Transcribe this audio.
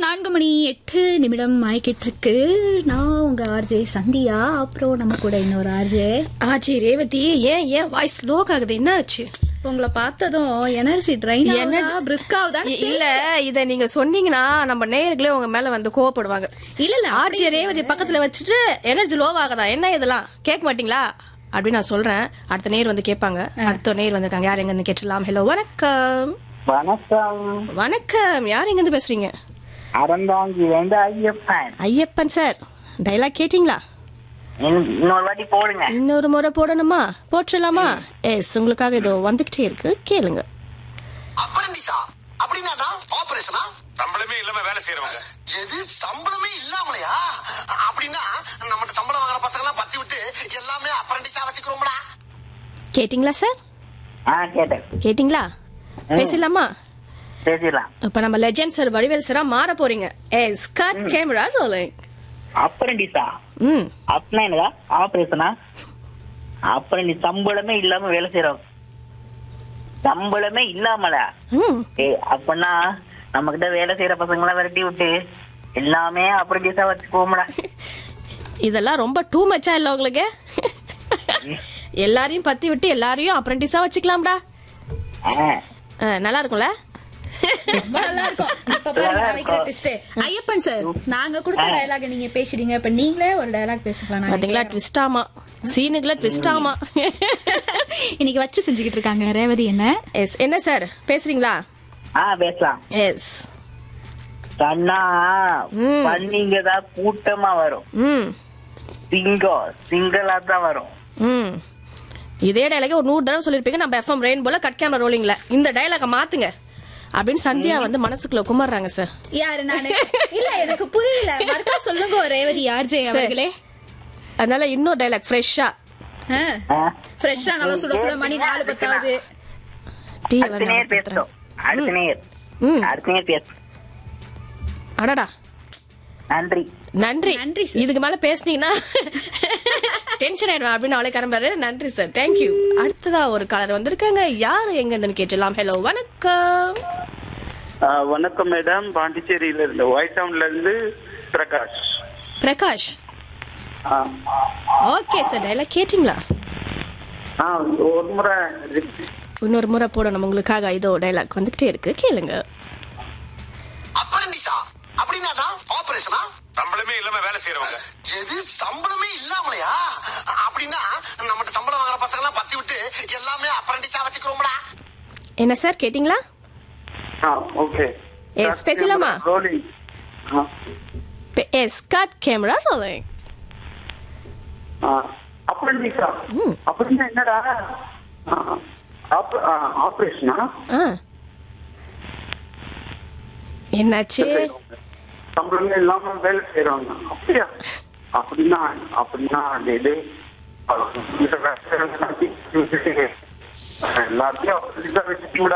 நான்கு மணி எட்டு நிமிடம் ஆயிக்கிட்டு இருக்கு நான் உங்க ஆர்ஜே சந்தியா அப்புறம் நம்ம கூட இன்னொரு ஆர்ஜே ஆச்சி ரேவதி ஏன் ஏன் வாய்ஸ் ஸ்லோ ஆகுது என்ன ஆச்சு உங்களை பார்த்ததும் எனர்ஜி ட்ரைன் Energy- பிரிஸ்காவுதா இ- இல்ல இத நீங்க சொன்னீங்கன்னா நம்ம நேயர்களே உங்க மேல வந்து கோவப்படுவாங்க இல்ல இல்ல ஆர்ஜி ரேவதி பக்கத்துல வச்சுட்டு எனர்ஜி லோ ஆகுதா என்ன இதெல்லாம் கேட்க மாட்டீங்களா அப்படின்னு நான் சொல்றேன் அடுத்த நேர் வந்து கேட்பாங்க அடுத்த நேர் வந்திருக்காங்க யார் எங்க இருந்து கேட்டலாம் ஹலோ வணக்கம் வணக்கம் வணக்கம் யார் எங்க இருந்து பேசுறீங்க அறந்தாங்கி வந்து ஐயப்பன் ஐயப்பன் சார் டைலாக் கேட்டிங்களா இன்- இன்னொரு வாட்டி போடுங்க இன்னொரு முறை போடணுமா போட்டுடலாமா எஸ் உங்களுக்காக இதோ வந்துகிட்டே இருக்கு கேளுங்க அப்ரண்டிஸா அப்படின்னா ஆபரேஷனா சம்பளமே இல்லாம வேலை செய்யறவங்க எது சம்பளமே இல்லாமலையா அப்படின்னா நம்மகிட்ட சம்பளம் வாங்குற பசங்க எல்லாம் பத்தி விட்டு எல்லாமே அப்ரண்டிஸா வச்சுக்கிறோம்டா கேட்டிங்களா சார் ஆ கேட்டேன் கேட்டிங்களா பேசலாமா பேசிடலாம் இப்ப நம்ம லெஜெண்ட் சார் வடிவேல் சாரா மாற போறீங்க எஸ் கட் கேமரா ரோலிங் அப்ரண்டிஸா ம் அப்படின்னா என்னதா ஆபரேஷனா அப்புறம் நீ சம்பளமே இல்லாம வேலை செய்யறோம் சம்பளமே இல்லாமல ம் ஏ அப்படின்னா நம்ம கிட்ட வேலை செய்யற பசங்க எல்லாம் விரட்டி விட்டு எல்லாமே அப்ரண்டிஸா வச்சுக்கோமடா இதெல்லாம் ரொம்ப டூ மச்சா இல்ல உங்களுக்கு எல்லாரையும் பத்தி விட்டு எல்லாரையும் அப்ரெண்டிஸா வச்சுக்கலாம்டா ஆ, ஆ, நல்லா இருக்கும்ல ரொம்ப நல்லா இருக்கும் இப்ப பாருங்க நான் வைக்கிற twist. ஐயப்பன் சார் நாங்க கொடுத்த டயலாக் நீங்க பேசுறீங்க இப்ப நீங்களே ஒரு டயலாக் பேசிக்கலாம் நாங்க பாத்தீங்களா ட்விஸ்ட் ஆமா சீனுக்குல ட்விஸ்ட் ஆமா இன்னைக்கு வச்சு செஞ்சுக்கிட்டு இருக்காங்க ரேவதி என்ன எஸ் என்ன சார் பேசுறீங்களா ஆ பேசலாம் எஸ் கண்ணா ம். பண்ணிங்க தான் கூட்டமா வரும் ம் சிங்கம் சிங்களா தான் வரும் ம் இதே டயலாக ஒரு நூறு தடவை சொல்லிருப்பீங்க நம்ம எஃப்எம் ரெயின் போல கட் கேமரா ரோலிங்ல இந்த டயலாக மாத்துங்க அப்படின்னு சந்தியா வந்து மனசுக்குள்ள குமர்றாங்க சார் யாரு நானு இல்ல எனக்கு புரியல மறுக்கா சொல்லுங்க ரேவதி ஆர்ஜே அவர்களே அதனால இன்னொரு டயலாக் ஃப்ரெஷ்ஷா ஆ, ஃப்ரெஷ்ஷா நல்லா சுட சுட மணி நாலு பத்தாவது டீ அடுத்த நேர் பேசட்டும் அடுத்த நேர் ம் அடுத்த நேர் பேச அடடா நன்றி நன்றி நன்றி sir. இதுக்கு மேல பேசுனீங்கன்னா டென்ஷன் ஆயிடுவேன் அப்படின்னு அவளை கிளம்புறாரு நன்றி சார் தேங்க்யூ அடுத்ததா ஒரு காலர் வந்திருக்காங்க யாரு எங்க இருந்துன்னு கேட்டலாம் ஹலோ வணக்கம் ஆ, வணக்கம் மேடம் பாண்டிச்சேரியில இருந்து ஒயிட் டவுன்ல இருந்து பிரகாஷ் பிரகாஷ் ஆ, ஓகே சார் டயலாக் கேட்டிங்களா ஆ, ஒரு முறை இன்னொரு முறை போடணும் உங்களுக்காக இதோ டயலாக் வந்துகிட்டே இருக்கு கேளுங்க அப்ரண்டிஸா அப்படின்னா ஆபரேஷனா சம்பளமே இல்லாம வேலை செய்யறவங்க எது சம்பளமே இல்லாமலையா அப்படின்னா நம்மகிட்ட சம்பளம் வாங்குற பசங்க எல்லாம் பத்தி விட்டு எல்லாமே அப்ரண்டிஸா வச்சுக்கிறோம்டா என்ன சார் கேட்டிங்களா ஆ, ஓகே Yes, பேசலாமா? ரோலிங் ஆ, எஸ் கட் கேமரா ரோலிங் ஆ, அப்படிங்களா ம். அப்படின்னா என்னடா ஆ, ஆப்- ஆ, ஆபரேஷனா ஆ என்னாச்சு சம்பளமே இல்லாம வேலை செய்யறாங்க அப்படியா அப்படின்னா அப்படின்னா அது இது எல்லாத்தையும் வச்சுட்டு